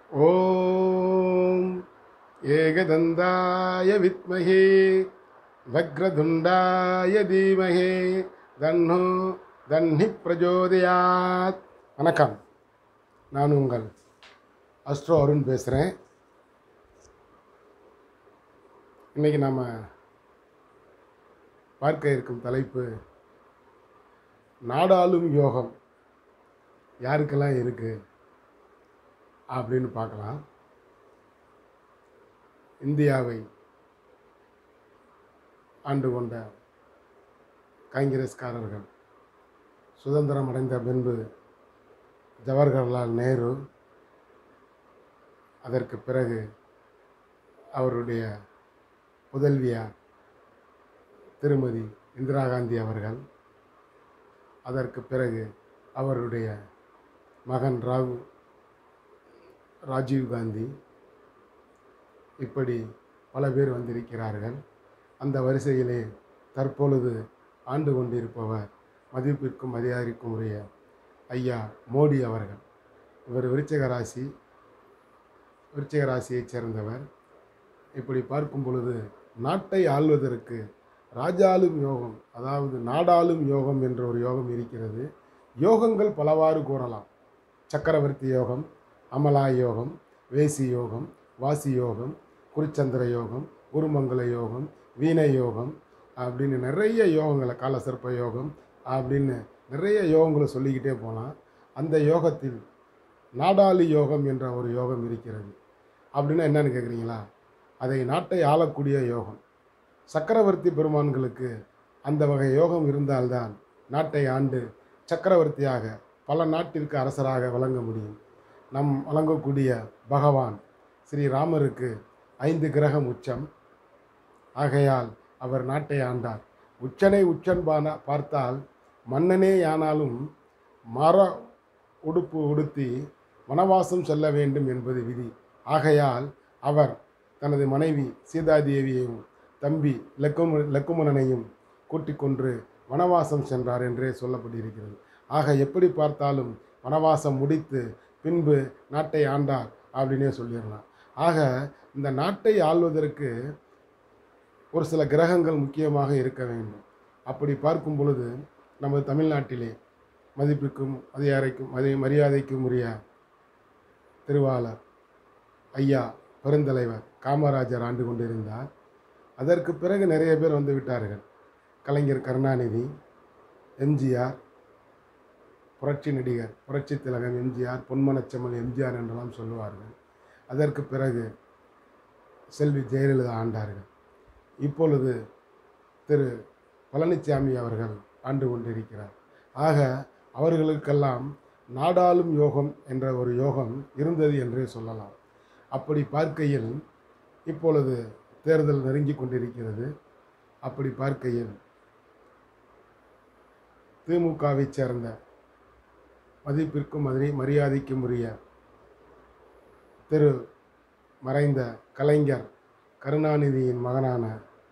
ஓம் ஏகதந்தாய வித்மகே வக்ரதுண்டாய தீமகே தன்னோ தன்னி பிரஜோதயாத் வணக்கம் நான் உங்கள் அஸ்ட்ரோ அருண் பேசுகிறேன் இன்றைக்கி நாம் பார்க்க இருக்கும் தலைப்பு நாடாளும் யோகம் யாருக்கெல்லாம் இருக்குது அப்படின்னு பார்க்கலாம் இந்தியாவை ஆண்டு கொண்ட காங்கிரஸ்காரர்கள் சுதந்திரம் அடைந்த பின்பு ஜவஹர்லால் நேரு அதற்கு பிறகு அவருடைய புதல்வியார் திருமதி இந்திரா காந்தி அவர்கள் அதற்கு பிறகு அவருடைய மகன் ராகு ராஜீவ் காந்தி இப்படி பல பேர் வந்திருக்கிறார்கள் அந்த வரிசையிலே தற்பொழுது ஆண்டு கொண்டிருப்பவர் மதிப்பிற்கும் மரியாதைக்கும் உரிய ஐயா மோடி அவர்கள் இவர் விருச்சிக ராசி விருச்சிக ராசியைச் சேர்ந்தவர் இப்படி பார்க்கும் பொழுது நாட்டை ஆள்வதற்கு ராஜாளும் யோகம் அதாவது நாடாளும் யோகம் என்ற ஒரு யோகம் இருக்கிறது யோகங்கள் பலவாறு கூறலாம் சக்கரவர்த்தி யோகம் அமலா யோகம் வேசி யோகம் வாசி யோகம் குருச்சந்திர யோகம் குருமங்கல யோகம் வீணை யோகம் அப்படின்னு நிறைய யோகங்களை காலசர்ப்ப யோகம் அப்படின்னு நிறைய யோகங்களை சொல்லிக்கிட்டே போகலாம் அந்த யோகத்தில் நாடாளி யோகம் என்ற ஒரு யோகம் இருக்கிறது அப்படின்னா என்னன்னு கேட்குறீங்களா அதை நாட்டை ஆளக்கூடிய யோகம் சக்கரவர்த்தி பெருமான்களுக்கு அந்த வகை யோகம் இருந்தால்தான் நாட்டை ஆண்டு சக்கரவர்த்தியாக பல நாட்டிற்கு அரசராக விளங்க முடியும் நம் வழங்கக்கூடிய பகவான் ஸ்ரீ ராமருக்கு ஐந்து கிரகம் உச்சம் ஆகையால் அவர் நாட்டை ஆண்டார் உச்சனை உச்சன் பான பார்த்தால் மன்னனே ஆனாலும் மர உடுப்பு உடுத்தி வனவாசம் செல்ல வேண்டும் என்பது விதி ஆகையால் அவர் தனது மனைவி சீதாதேவியையும் தம்பி லக்கும லக்குமணனையும் கூட்டிக் கொன்று வனவாசம் சென்றார் என்றே சொல்லப்பட்டிருக்கிறது ஆக எப்படி பார்த்தாலும் வனவாசம் முடித்து பின்பு நாட்டை ஆண்டார் அப்படின்னே சொல்லிடலாம் ஆக இந்த நாட்டை ஆள்வதற்கு ஒரு சில கிரகங்கள் முக்கியமாக இருக்க வேண்டும் அப்படி பார்க்கும் பொழுது நமது தமிழ்நாட்டிலே மதிப்புக்கும் மதியாரைக்கும் மதி மரியாதைக்கும் உரிய திருவாளர் ஐயா பெருந்தலைவர் காமராஜர் ஆண்டு கொண்டிருந்தார் அதற்கு பிறகு நிறைய பேர் வந்து விட்டார்கள் கலைஞர் கருணாநிதி எம்ஜிஆர் புரட்சி நடிகர் புரட்சி திலகம் எம்ஜிஆர் பொன்மனச்செம்மல் எம்ஜிஆர் என்றெல்லாம் சொல்லுவார்கள் அதற்கு பிறகு செல்வி ஜெயலலிதா ஆண்டார்கள் இப்பொழுது திரு பழனிசாமி அவர்கள் ஆண்டு கொண்டிருக்கிறார் ஆக அவர்களுக்கெல்லாம் நாடாளும் யோகம் என்ற ஒரு யோகம் இருந்தது என்றே சொல்லலாம் அப்படி பார்க்கையில் இப்பொழுது தேர்தல் நெருங்கி கொண்டிருக்கிறது அப்படி பார்க்கையில் திமுகவைச் சேர்ந்த மதிப்பிற்கும் மதிரி மரியாதைக்கும் உரிய திரு மறைந்த கலைஞர் கருணாநிதியின் மகனான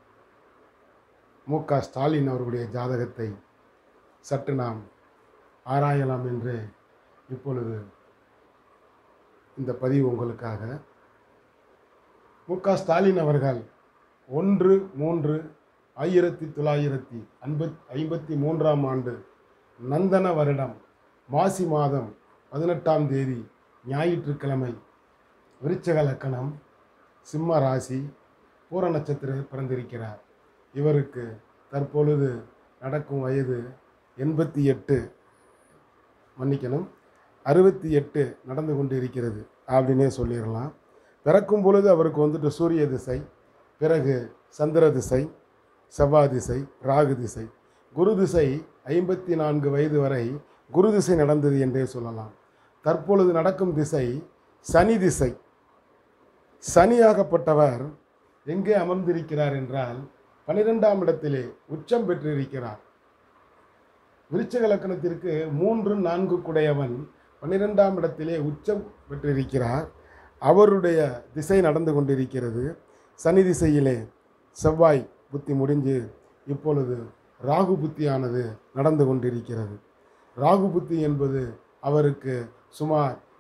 மு க ஸ்டாலின் அவர்களுடைய ஜாதகத்தை சற்று நாம் ஆராயலாம் என்று இப்பொழுது இந்த பதிவு உங்களுக்காக மு க ஸ்டாலின் அவர்கள் ஒன்று மூன்று ஆயிரத்தி தொள்ளாயிரத்தி ஐம்பத் ஐம்பத்தி மூன்றாம் ஆண்டு நந்தன வருடம் மாசி மாதம் பதினெட்டாம் தேதி ஞாயிற்றுக்கிழமை விருச்சக லக்கணம் சிம்ம ராசி பூர நட்சத்திரம் பிறந்திருக்கிறார் இவருக்கு தற்பொழுது நடக்கும் வயது எண்பத்தி எட்டு மன்னிக்கணும் அறுபத்தி எட்டு நடந்து கொண்டு இருக்கிறது அப்படின்னே சொல்லிடலாம் பிறக்கும் பொழுது அவருக்கு வந்துட்டு சூரிய திசை பிறகு சந்திர திசை செவ்வாய் திசை ராகு திசை குரு திசை ஐம்பத்தி நான்கு வயது வரை குரு திசை நடந்தது என்றே சொல்லலாம் தற்பொழுது நடக்கும் திசை சனி திசை சனியாகப்பட்டவர் எங்கே அமர்ந்திருக்கிறார் என்றால் பனிரெண்டாம் இடத்திலே உச்சம் பெற்றிருக்கிறார் விருச்சக லக்கணத்திற்கு மூன்று நான்கு குடையவன் பன்னிரெண்டாம் இடத்திலே உச்சம் பெற்றிருக்கிறார் அவருடைய திசை நடந்து கொண்டிருக்கிறது சனி திசையிலே செவ்வாய் புத்தி முடிஞ்சு இப்பொழுது ராகு புத்தியானது நடந்து கொண்டிருக்கிறது ராகு புத்தி என்பது அவருக்கு சுமார்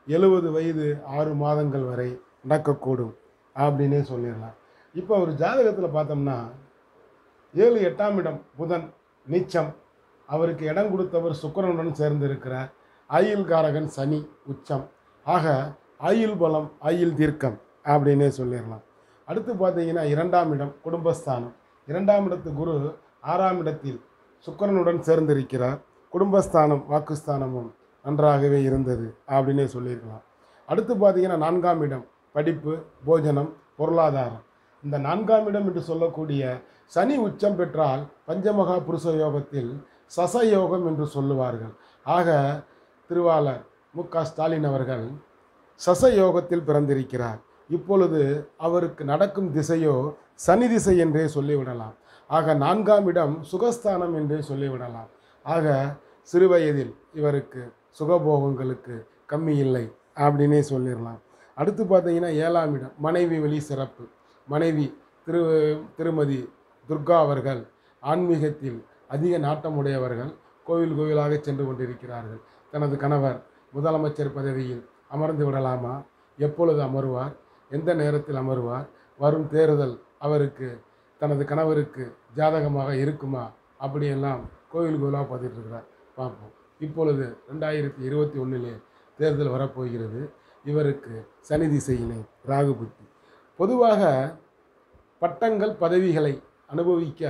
எழுபது வயது ஆறு மாதங்கள் வரை நடக்கக்கூடும் அப்படின்னே சொல்லிடலாம் இப்போ ஒரு ஜாதகத்தில் பார்த்தோம்னா ஏழு எட்டாம் இடம் புதன் நீச்சம் அவருக்கு இடம் கொடுத்தவர் சுக்கிரனுடன் சேர்ந்து இருக்கிறார் ஆயுள்காரகன் சனி உச்சம் ஆக ஆயுள் பலம் ஆயுள் தீர்க்கம் அப்படின்னே சொல்லிடலாம் அடுத்து பார்த்தீங்கன்னா இரண்டாம் இடம் குடும்பஸ்தானம் இரண்டாம் இடத்து குரு ஆறாம் இடத்தில் சுக்கிரனுடன் சேர்ந்திருக்கிறார் குடும்பஸ்தானம் வாக்குஸ்தானமும் நன்றாகவே இருந்தது அப்படின்னே சொல்லியிருக்கலாம் அடுத்து பார்த்தீங்கன்னா நான்காம் இடம் படிப்பு போஜனம் பொருளாதாரம் இந்த நான்காம் இடம் என்று சொல்லக்கூடிய சனி உச்சம் பெற்றால் பஞ்சமகா புருஷ யோகத்தில் சச யோகம் என்று சொல்லுவார்கள் ஆக திருவாளர் மு க ஸ்டாலின் அவர்கள் சச யோகத்தில் பிறந்திருக்கிறார் இப்பொழுது அவருக்கு நடக்கும் திசையோ சனி திசை என்றே சொல்லிவிடலாம் ஆக நான்காம் இடம் சுகஸ்தானம் என்றே சொல்லிவிடலாம் ஆக சிறுவயதில் இவருக்கு சுகபோகங்களுக்கு கம்மி இல்லை அப்படின்னே சொல்லிடலாம் அடுத்து பார்த்தீங்கன்னா ஏழாம் இடம் மனைவி வழி சிறப்பு மனைவி திரு திருமதி துர்கா அவர்கள் ஆன்மீகத்தில் அதிக நாட்டமுடையவர்கள் கோவில் கோவிலாக சென்று கொண்டிருக்கிறார்கள் தனது கணவர் முதலமைச்சர் பதவியில் அமர்ந்து விடலாமா எப்பொழுது அமருவார் எந்த நேரத்தில் அமருவார் வரும் தேர்தல் அவருக்கு தனது கணவருக்கு ஜாதகமாக இருக்குமா அப்படியெல்லாம் கோவில் கோவிலாக பார்த்துட்டு இருக்கிறார் பார்ப்போம் இப்பொழுது ரெண்டாயிரத்தி இருபத்தி ஒன்றிலே தேர்தல் வரப்போகிறது இவருக்கு சனி திசையிலே ராகு புத்தி பொதுவாக பட்டங்கள் பதவிகளை அனுபவிக்க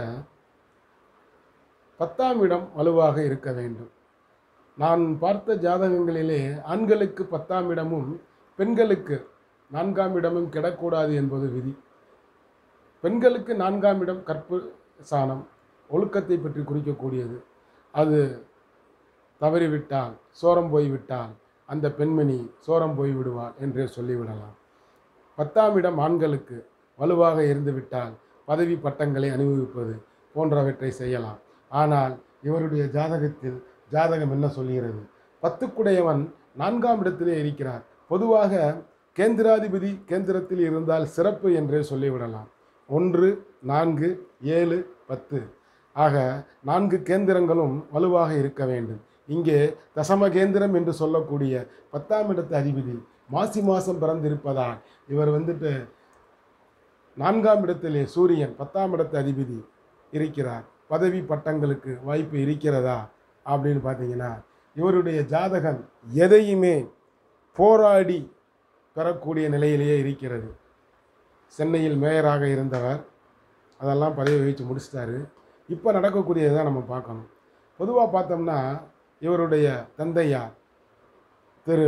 பத்தாம் இடம் வலுவாக இருக்க வேண்டும் நான் பார்த்த ஜாதகங்களிலே ஆண்களுக்கு பத்தாம் இடமும் பெண்களுக்கு நான்காம் இடமும் கிடக்கூடாது என்பது விதி பெண்களுக்கு நான்காம் இடம் கற்பு சாணம் ஒழுக்கத்தை பற்றி குறிக்கக்கூடியது அது தவறிவிட்டால் சோரம் போய்விட்டால் அந்த பெண்மணி சோரம் போய் விடுவாள் என்றே சொல்லிவிடலாம் பத்தாம் இடம் ஆண்களுக்கு வலுவாக இருந்துவிட்டால் பதவி பட்டங்களை அனுபவிப்பது போன்றவற்றை செய்யலாம் ஆனால் இவருடைய ஜாதகத்தில் ஜாதகம் என்ன சொல்கிறது பத்துக்குடையவன் நான்காம் இடத்திலே இருக்கிறார் பொதுவாக கேந்திராதிபதி கேந்திரத்தில் இருந்தால் சிறப்பு என்றே சொல்லிவிடலாம் ஒன்று நான்கு ஏழு பத்து ஆக நான்கு கேந்திரங்களும் வலுவாக இருக்க வேண்டும் இங்கே தசம கேந்திரம் என்று சொல்லக்கூடிய பத்தாம் இடத்து அதிபதி மாசி மாதம் பிறந்திருப்பதால் இவர் வந்துட்டு நான்காம் இடத்திலே சூரியன் பத்தாம் இடத்து அதிபதி இருக்கிறார் பதவி பட்டங்களுக்கு வாய்ப்பு இருக்கிறதா அப்படின்னு பார்த்தீங்கன்னா இவருடைய ஜாதகம் எதையுமே போராடி பெறக்கூடிய நிலையிலேயே இருக்கிறது சென்னையில் மேயராக இருந்தவர் அதெல்லாம் பதவி வகித்து முடிச்சிட்டாரு இப்போ நடக்கக்கூடியதை தான் நம்ம பார்க்கணும் பொதுவாக பார்த்தோம்னா இவருடைய தந்தையார் திரு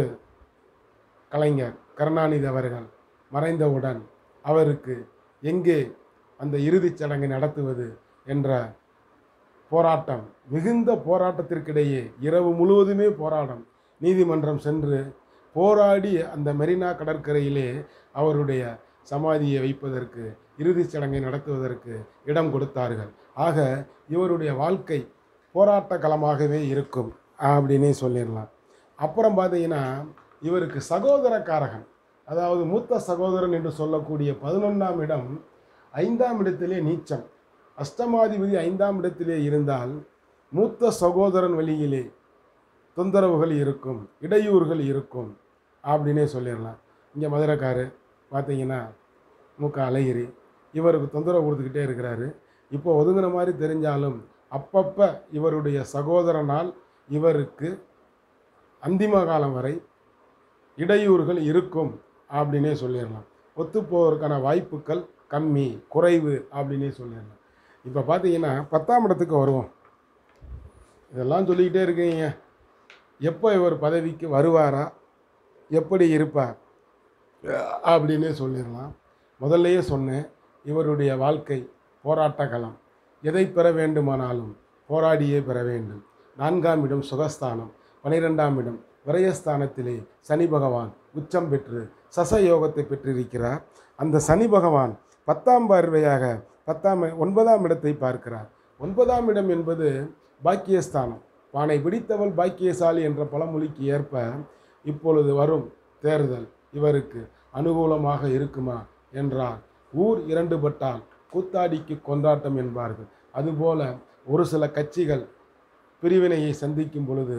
கலைஞர் கருணாநிதி அவர்கள் மறைந்தவுடன் அவருக்கு எங்கே அந்த இறுதிச் சடங்கை நடத்துவது என்ற போராட்டம் மிகுந்த போராட்டத்திற்கிடையே இரவு முழுவதுமே போராட்டம் நீதிமன்றம் சென்று போராடி அந்த மெரினா கடற்கரையிலே அவருடைய சமாதியை வைப்பதற்கு இறுதிச் சடங்கை நடத்துவதற்கு இடம் கொடுத்தார்கள் ஆக இவருடைய வாழ்க்கை போராட்ட களமாகவே இருக்கும் அப்படின்னே சொல்லிடலாம் அப்புறம் பார்த்தீங்கன்னா இவருக்கு சகோதரக்காரகன் அதாவது மூத்த சகோதரன் என்று சொல்லக்கூடிய பதினொன்றாம் இடம் ஐந்தாம் இடத்திலே நீச்சம் அஷ்டமாதிபதி ஐந்தாம் இடத்திலே இருந்தால் மூத்த சகோதரன் வழியிலே தொந்தரவுகள் இருக்கும் இடையூறுகள் இருக்கும் அப்படின்னே சொல்லிடலாம் இங்கே மதுரைக்காரு பார்த்தீங்கன்னா மூக்க அழகிரி இவருக்கு தொந்தரவு கொடுத்துக்கிட்டே இருக்கிறாரு இப்போ ஒதுங்கின மாதிரி தெரிஞ்சாலும் அப்பப்போ இவருடைய சகோதரனால் இவருக்கு அந்திம காலம் வரை இடையூறுகள் இருக்கும் அப்படின்னே சொல்லிடலாம் ஒத்துப்போவதற்கான வாய்ப்புகள் கம்மி குறைவு அப்படின்னே சொல்லிடலாம் இப்போ பார்த்தீங்கன்னா பத்தாம் இடத்துக்கு வருவோம் இதெல்லாம் சொல்லிக்கிட்டே இருக்கீங்க எப்போ இவர் பதவிக்கு வருவாரா எப்படி இருப்பார் அப்படின்னே சொல்லிடலாம் முதல்லையே சொன்னேன் இவருடைய வாழ்க்கை போராட்ட களம் எதை பெற வேண்டுமானாலும் போராடியே பெற வேண்டும் நான்காம் இடம் சுகஸ்தானம் பனிரெண்டாம் இடம் விரயஸ்தானத்திலே சனி பகவான் உச்சம் பெற்று சச யோகத்தை பெற்றிருக்கிறார் அந்த சனி பகவான் பத்தாம் பார்வையாக பத்தாம் ஒன்பதாம் இடத்தை பார்க்கிறார் ஒன்பதாம் இடம் என்பது பாக்கியஸ்தானம் பானை பிடித்தவள் பாக்கியசாலி என்ற பழமொழிக்கு ஏற்ப இப்பொழுது வரும் தேர்தல் இவருக்கு அனுகூலமாக இருக்குமா என்றால் ஊர் இரண்டுபட்டால் கூத்தாடிக்கு கொண்டாட்டம் என்பார்கள் அதுபோல ஒரு சில கட்சிகள் பிரிவினையை சந்திக்கும் பொழுது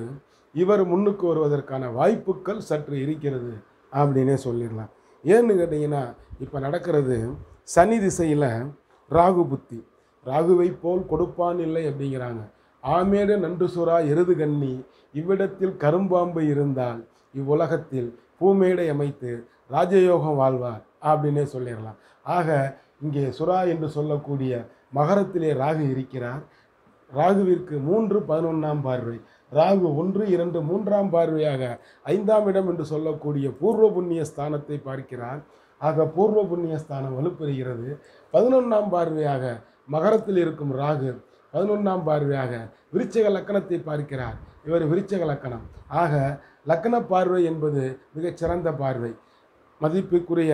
இவர் முன்னுக்கு வருவதற்கான வாய்ப்புகள் சற்று இருக்கிறது அப்படின்னே சொல்லிடலாம் ஏன்னு கேட்டிங்கன்னா இப்போ நடக்கிறது சனி திசையில் ராகு புத்தி ராகுவை போல் கொடுப்பான் இல்லை அப்படிங்கிறாங்க ஆமேடு நன்று சுறா எருது கண்ணி இவ்விடத்தில் கரும்பாம்பு இருந்தால் இவ்வுலகத்தில் பூமேடை அமைத்து ராஜயோகம் வாழ்வார் அப்படின்னே சொல்லிடலாம் ஆக இங்கே சுறா என்று சொல்லக்கூடிய மகரத்திலே ராகு இருக்கிறார் ராகுவிற்கு மூன்று பதினொன்றாம் பார்வை ராகு ஒன்று இரண்டு மூன்றாம் பார்வையாக ஐந்தாம் இடம் என்று சொல்லக்கூடிய பூர்வ புண்ணிய ஸ்தானத்தை பார்க்கிறார் ஆக பூர்வ புண்ணிய ஸ்தானம் வலுப்பெறுகிறது பதினொன்றாம் பார்வையாக மகரத்தில் இருக்கும் ராகு பதினொன்றாம் பார்வையாக விருச்சக லக்கணத்தை பார்க்கிறார் இவர் விருச்சக லக்கணம் ஆக லக்கண பார்வை என்பது மிகச் சிறந்த பார்வை மதிப்புக்குரிய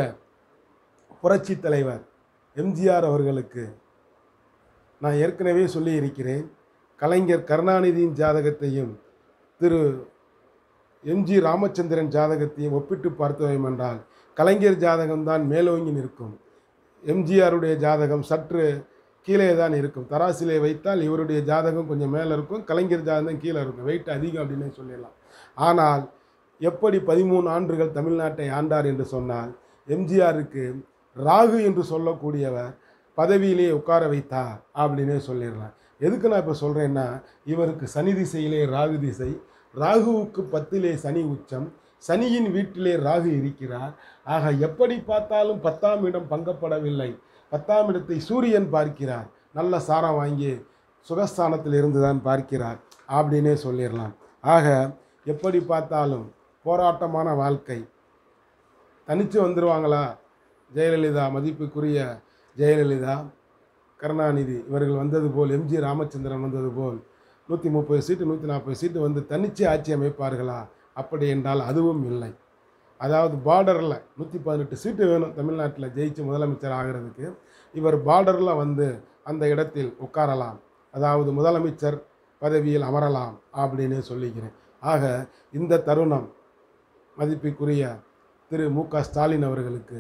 புரட்சி தலைவர் எம்ஜிஆர் அவர்களுக்கு நான் ஏற்கனவே சொல்லி இருக்கிறேன் கலைஞர் கருணாநிதியின் ஜாதகத்தையும் திரு எம்ஜி ராமச்சந்திரன் ஜாதகத்தையும் ஒப்பிட்டு பார்த்தோம் என்றால் கலைஞர் ஜாதகம்தான் மேலோங்கி நிற்கும் எம்ஜிஆருடைய ஜாதகம் சற்று கீழே தான் இருக்கும் தராசிலே வைத்தால் இவருடைய ஜாதகம் கொஞ்சம் மேலே இருக்கும் கலைஞர் ஜாதகம் கீழே இருக்கும் வெயிட் அதிகம் அப்படின்னு சொல்லிடலாம் ஆனால் எப்படி பதிமூணு ஆண்டுகள் தமிழ்நாட்டை ஆண்டார் என்று சொன்னால் எம்ஜிஆருக்கு ராகு என்று சொல்லக்கூடியவர் பதவியிலே உட்கார வைத்தார் அப்படின்னே சொல்லிடலாம் எதுக்கு நான் இப்போ சொல்கிறேன்னா இவருக்கு சனி திசையிலே ராகு திசை ராகுவுக்கு பத்திலே சனி உச்சம் சனியின் வீட்டிலே ராகு இருக்கிறார் ஆக எப்படி பார்த்தாலும் பத்தாம் இடம் பங்கப்படவில்லை பத்தாம் இடத்தை சூரியன் பார்க்கிறார் நல்ல சாரம் வாங்கி சுகஸ்தானத்தில் இருந்து தான் பார்க்கிறார் அப்படின்னே சொல்லிடலாம் ஆக எப்படி பார்த்தாலும் போராட்டமான வாழ்க்கை தனித்து வந்துடுவாங்களா ஜெயலலிதா மதிப்புக்குரிய ஜெயலலிதா கருணாநிதி இவர்கள் வந்தது போல் எம்ஜி ராமச்சந்திரன் வந்தது போல் நூற்றி முப்பது சீட்டு நூற்றி நாற்பது சீட்டு வந்து தனிச்சு ஆட்சி அமைப்பார்களா அப்படி என்றால் அதுவும் இல்லை அதாவது பார்டரில் நூற்றி பதினெட்டு சீட்டு வேணும் தமிழ்நாட்டில் ஜெயிச்சு முதலமைச்சர் ஆகிறதுக்கு இவர் பார்டரில் வந்து அந்த இடத்தில் உட்காரலாம் அதாவது முதலமைச்சர் பதவியில் அமரலாம் அப்படின்னு சொல்லிக்கிறேன் ஆக இந்த தருணம் மதிப்பிற்குரிய திரு மு க ஸ்டாலின் அவர்களுக்கு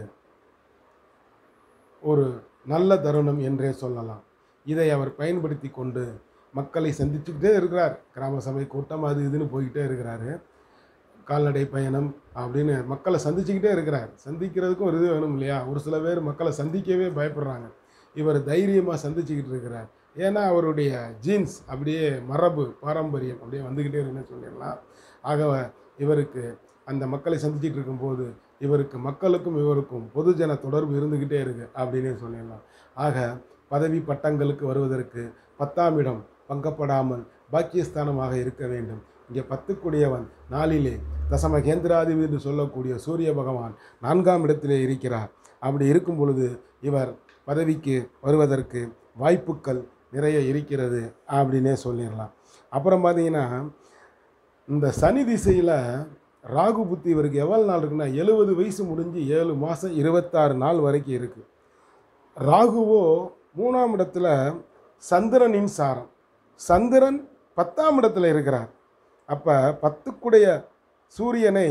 ஒரு நல்ல தருணம் என்றே சொல்லலாம் இதை அவர் பயன்படுத்தி கொண்டு மக்களை சந்திச்சுக்கிட்டே இருக்கிறார் கிராம சபை கூட்டம் அது இதுன்னு போய்கிட்டே இருக்கிறாரு கால்நடை பயணம் அப்படின்னு மக்களை சந்திச்சுக்கிட்டே இருக்கிறார் சந்திக்கிறதுக்கும் ஒரு இது வேணும் இல்லையா ஒரு சில பேர் மக்களை சந்திக்கவே பயப்படுறாங்க இவர் தைரியமாக சந்திச்சுக்கிட்டு இருக்கிறார் ஏன்னா அவருடைய ஜீன்ஸ் அப்படியே மரபு பாரம்பரியம் அப்படியே வந்துக்கிட்டே இருக்குன்னு சொல்லிடலாம் ஆக இவருக்கு அந்த மக்களை சந்திச்சுட்டு இருக்கும்போது இவருக்கு மக்களுக்கும் இவருக்கும் பொதுஜன தொடர்பு இருந்துக்கிட்டே இருக்கு அப்படின்னே சொல்லிடலாம் ஆக பதவி பட்டங்களுக்கு வருவதற்கு பத்தாம் இடம் பங்கப்படாமல் பாக்கியஸ்தானமாக இருக்க வேண்டும் இங்கே பத்துக்குடையவன் நாளிலே தசம கேந்திராதிபதி என்று சொல்லக்கூடிய சூரிய பகவான் நான்காம் இடத்திலே இருக்கிறார் அப்படி இருக்கும் பொழுது இவர் பதவிக்கு வருவதற்கு வாய்ப்புகள் நிறைய இருக்கிறது அப்படின்னே சொல்லிடலாம் அப்புறம் பார்த்தீங்கன்னா இந்த சனி திசையில் ராகு புத்தி இவருக்கு எவ்வளோ நாள் இருக்குன்னா எழுபது வயசு முடிஞ்சு ஏழு மாதம் இருபத்தாறு நாள் வரைக்கும் இருக்குது ராகுவோ மூணாம் இடத்துல சந்திரனின் சாரம் சந்திரன் பத்தாம் இடத்துல இருக்கிறார் அப்போ பத்துக்குடைய சூரியனை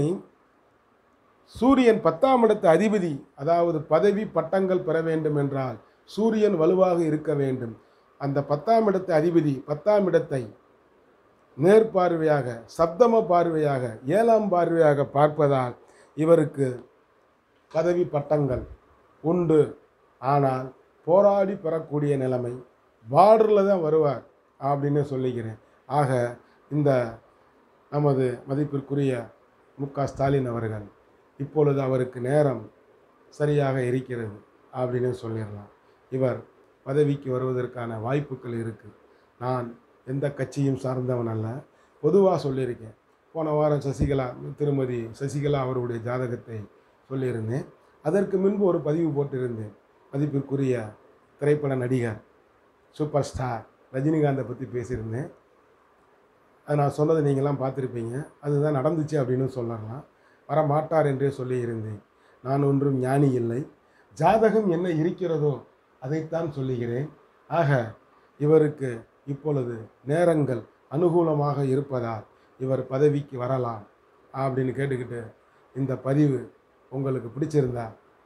சூரியன் பத்தாம் இடத்து அதிபதி அதாவது பதவி பட்டங்கள் பெற வேண்டும் என்றால் சூரியன் வலுவாக இருக்க வேண்டும் அந்த பத்தாம் இடத்து அதிபதி பத்தாம் இடத்தை நேர்பார்வையாக சப்தம பார்வையாக ஏழாம் பார்வையாக பார்ப்பதால் இவருக்கு பதவி பட்டங்கள் உண்டு ஆனால் போராடி பெறக்கூடிய நிலைமை பார்டரில் தான் வருவார் அப்படின்னு சொல்லிக்கிறேன் ஆக இந்த நமது மதிப்பிற்குரிய மு க ஸ்டாலின் அவர்கள் இப்பொழுது அவருக்கு நேரம் சரியாக இருக்கிறது அப்படின்னு சொல்லிடலாம் இவர் பதவிக்கு வருவதற்கான வாய்ப்புகள் இருக்குது நான் எந்த கட்சியும் சார்ந்தவன் அல்ல பொதுவாக சொல்லியிருக்கேன் போன வாரம் சசிகலா திருமதி சசிகலா அவருடைய ஜாதகத்தை சொல்லியிருந்தேன் அதற்கு முன்பு ஒரு பதிவு போட்டிருந்தேன் மதிப்பிற்குரிய திரைப்பட நடிகர் சூப்பர் ஸ்டார் ரஜினிகாந்தை பற்றி பேசியிருந்தேன் அது நான் சொன்னதை நீங்களாம் பார்த்துருப்பீங்க அதுதான் நடந்துச்சு அப்படின்னு சொல்லலாம் வர மாட்டார் என்றே சொல்லியிருந்தேன் நான் ஒன்றும் ஞானி இல்லை ஜாதகம் என்ன இருக்கிறதோ அதைத்தான் சொல்லுகிறேன் ஆக இவருக்கு இப்பொழுது நேரங்கள் அனுகூலமாக இருப்பதால் இவர் பதவிக்கு வரலாம் அப்படின்னு கேட்டுக்கிட்டு இந்த பதிவு உங்களுக்கு பிடிச்சிருந்தா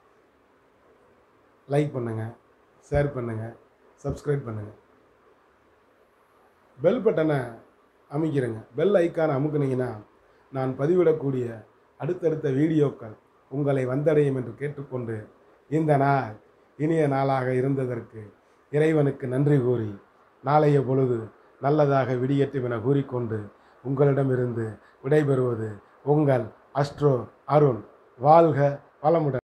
லைக் பண்ணுங்கள் ஷேர் பண்ணுங்கள் சப்ஸ்கிரைப் பண்ணுங்கள் பெல் பட்டனை அமைக்கிறேங்க பெல் ஐக்கானை அமுக்குனீங்கன்னா நான் பதிவிடக்கூடிய அடுத்தடுத்த வீடியோக்கள் உங்களை வந்தடையும் என்று கேட்டுக்கொண்டு இந்த நாள் இனிய நாளாக இருந்ததற்கு இறைவனுக்கு நன்றி கூறி நாளைய பொழுது நல்லதாக விடியட்டும் என கூறிக்கொண்டு உங்களிடமிருந்து விடைபெறுவது உங்கள் அஸ்ட்ரோ அருண் வாழ்க வளமுடன்